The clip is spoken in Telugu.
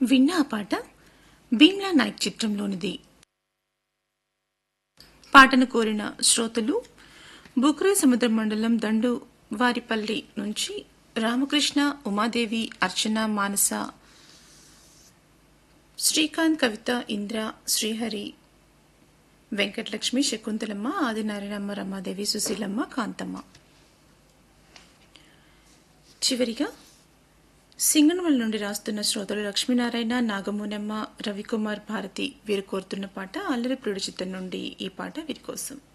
విన్న ఆ పాట భీమ్లా నాయక్ చిత్రంలోనిది పాటను కోరిన శ్రోతలు బుక్రే సముద్ర మండలం దండు వారిపల్లి నుంచి రామకృష్ణ ఉమాదేవి అర్చన మానస శ్రీకాంత్ కవిత ఇంద్ర శ్రీహరి వెంకటలక్ష్మి శకుంతలమ్మ ఆదినారాయణమ్మ రమాదేవి సుశీలమ్మ కాంతమ్మ చివరిగా సింగనమల నుండి రాస్తున్న శ్రోతలు లక్ష్మీనారాయణ నాగమూనమ్మ రవికుమార్ భారతి వీరు కోరుతున్న పాట అల్లరి ప్రుడి చిత్రం నుండి ఈ పాట వీరి కోసం